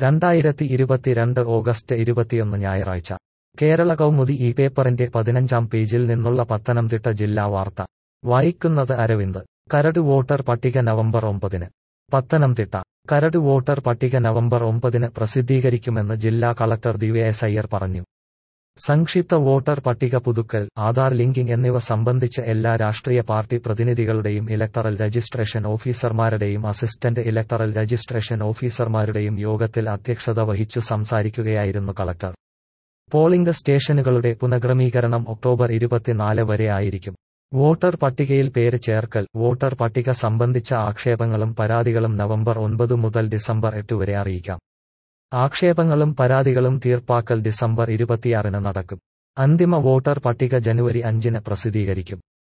രണ്ടായിരത്തി ഇരുപത്തിരണ്ട് ഓഗസ്റ്റ് ഇരുപത്തിയൊന്ന് ഞായറാഴ്ച കേരള കൗമുദി ഈ പേപ്പറിന്റെ പതിനഞ്ചാം പേജിൽ നിന്നുള്ള പത്തനംതിട്ട ജില്ലാ വാർത്ത വായിക്കുന്നത് അരവിന്ദ് കരട് വോട്ടർ പട്ടിക നവംബർ ഒമ്പതിന് പത്തനംതിട്ട കരട് വോട്ടർ പട്ടിക നവംബർ ഒമ്പതിന് പ്രസിദ്ധീകരിക്കുമെന്ന് ജില്ലാ കളക്ടർ ദിവ്യ എസ് അയ്യർ പറഞ്ഞു സംക്ഷിപ്ത വോട്ടർ പട്ടിക പുതുക്കൽ ആധാർ ലിങ്കിംഗ് എന്നിവ സംബന്ധിച്ച് എല്ലാ രാഷ്ട്രീയ പാർട്ടി പ്രതിനിധികളുടെയും ഇലക്ടറൽ രജിസ്ട്രേഷൻ ഓഫീസർമാരുടെയും അസിസ്റ്റന്റ് ഇലക്ടറൽ രജിസ്ട്രേഷൻ ഓഫീസർമാരുടെയും യോഗത്തിൽ അധ്യക്ഷത വഹിച്ചു സംസാരിക്കുകയായിരുന്നു കളക്ടർ പോളിംഗ് സ്റ്റേഷനുകളുടെ പുനഃക്രമീകരണം ഒക്ടോബർ ഇരുപത്തിനാല് വരെ ആയിരിക്കും വോട്ടർ പട്ടികയിൽ പേര് ചേർക്കൽ വോട്ടർ പട്ടിക സംബന്ധിച്ച ആക്ഷേപങ്ങളും പരാതികളും നവംബർ ഒൻപത് മുതൽ ഡിസംബർ എട്ട് വരെ അറിയിക്കാം ആക്ഷേപങ്ങളും പരാതികളും തീർപ്പാക്കൽ ഡിസംബർ ഇരുപത്തിയാറിന് നടക്കും അന്തിമ വോട്ടർ പട്ടിക ജനുവരി അഞ്ചിന് പ്രസിദ്ധീകരിക്കും